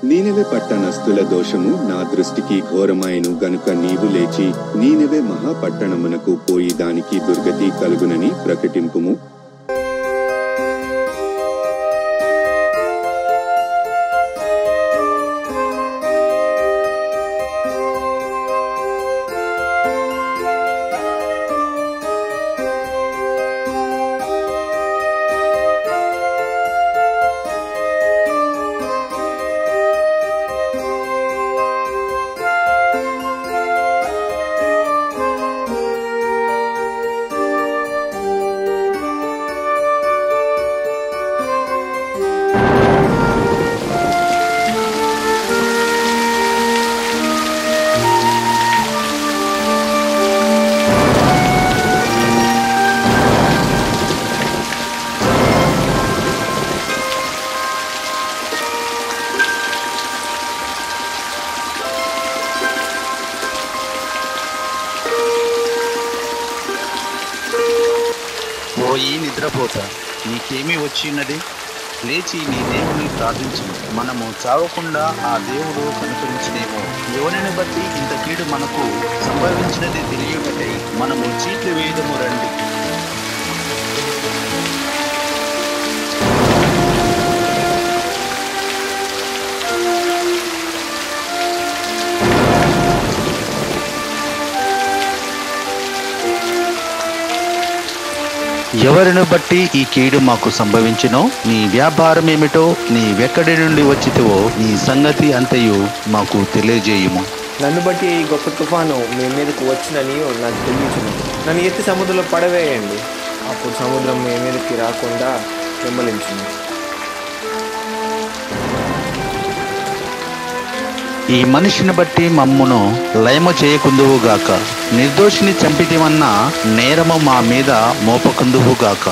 నీనెవె పట్టణస్థుల దోషము నా దృష్టికి ఘోరమాయను గనుక నీవు లేచి నీనెవె మహాపట్టణమునకు పోయి దానికి దుర్గతి కలుగునని ప్రకటింపుము పోయి నిద్రపోత నీకేమీ వచ్చినది లేచి నీ దేవుని ప్రార్థించు మనము చావకుండా ఆ దేవుడు కనుకరించినేమో ఎవరిని బట్టి ఇంత కీడు మనకు సంభవించినది తెలియటకై మనము చీట్లు వేయదము రండి ఎవరిని బట్టి ఈ కీడు మాకు సంభవించినో నీ వ్యాపారం ఏమిటో నీ వెక్కడి నుండి వచ్చితివో నీ సంగతి అంతయు మాకు తెలియజేయుము నన్ను బట్టి ఈ గొప్ప తుఫాను మీ మీదకు వచ్చినని నాకు తెలియచును నన్ను ఎత్తి సముద్రంలో పడవేయండి అప్పుడు సముద్రం మీ మీదకి రాకుండా వెంబలించును ఈ మనిషిని బట్టి మమ్మును లయము చేయకుందువుగాక నిర్దోషిని చంపితివన్న నేరము మా మీద మోపకుందువుగాక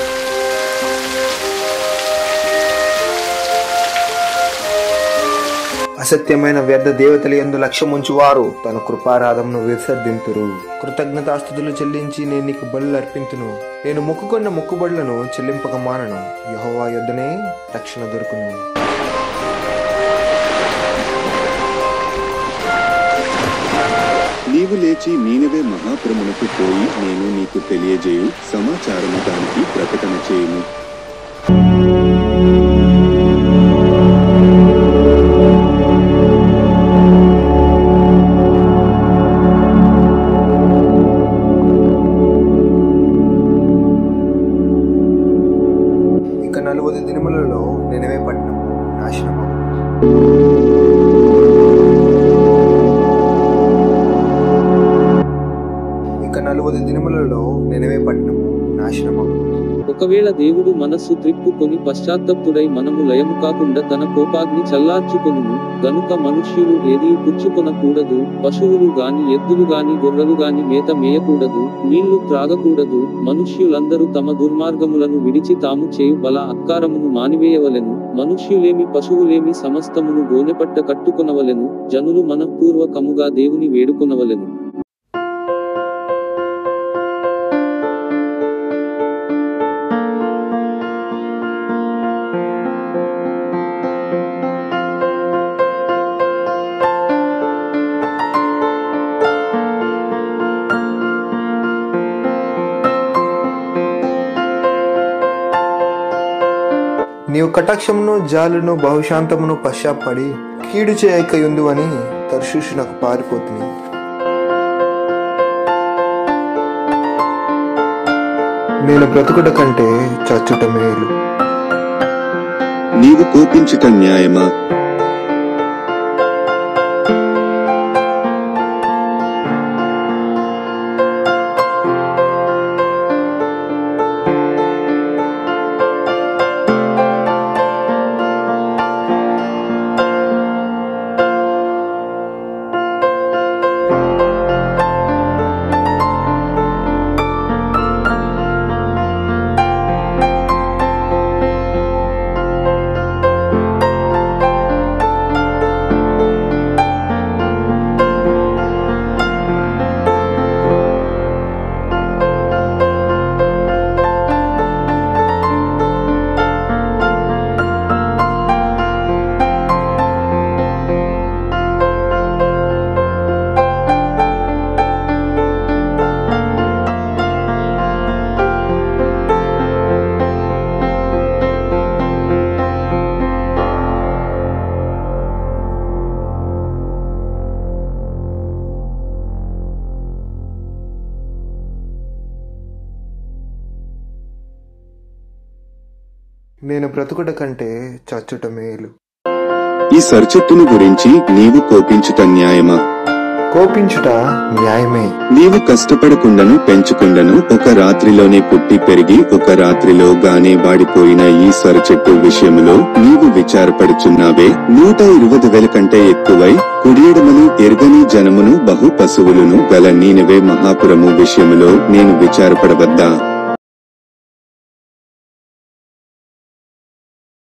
అసత్యమైన వ్యర్థ దేవతల ఎందు లక్ష్యముంచు వారు తన కృపారాధమును విసర్జింతురు కృతజ్ఞతాస్థుతులు చెల్లించి నేను నీకు బలు అర్పింతును నేను మొక్కుకున్న మొక్కుబడులను చెల్లింపక మానను యహోవా యొద్దనే రక్షణ దొరుకును నీవు లేచి నీనవే మహాప్రమునకు పోయి నేను నీకు తెలియజేయు సమాచారము దానికి ప్రకటన చేయుము ఇక నలువది దినములలో నినవే పట్టణం నాశనమగు ఇక నలువది దినములలో నినవే పట్టణం నాశనమగు ఒకవేళ దేవుడు మనస్సు త్రిప్పుకొని పశ్చాత్తప్తుడై మనము లయము కాకుండా తన కోపాగ్ని చల్లార్చుకొనును గనుక మనుష్యులు ఏది పుచ్చుకొనకూడదు పశువులు గాని ఎద్దులు గాని గొర్రెలు గాని మేత మేయకూడదు నీళ్లు త్రాగకూడదు మనుష్యులందరూ తమ దుర్మార్గములను విడిచి తాము చేయు బల అక్కారమును మానివేయవలెను మనుష్యులేమి పశువులేమి సమస్తమును గోనెపట్ట కట్టుకొనవలెను జనులు మనఃపూర్వకముగా దేవుని వేడుకొనవలెను నీవు కటాక్షమును జాలును బహుశాంతమును పశ్చాప్పడి కీడు చేయక యుందువని తర్షుషునకు పారిపోతుంది నేను బ్రతుకుట కంటే చచ్చుట మేలు నీవు కోపించుట న్యాయమా బ్రతుకుట కంటే చచ్చుట మేలు ఈ సర్చెట్టును గురించి నీవు కోపించుట న్యాయమా కోపించుట న్యాయమే నీవు కష్టపడకుండాను పెంచుకుండాను ఒక రాత్రిలోనే పుట్టి పెరిగి ఒక రాత్రిలో గానే వాడిపోయిన ఈ సొర చెట్టు విషయములో నీవు విచారపడుచున్నావే నూట ఇరవై వేల కంటే ఎక్కువై కుడియడమను ఎరగని జనమును బహు పశువులను గల నీనవే మహాపురము విషయములో నేను విచారపడవద్దా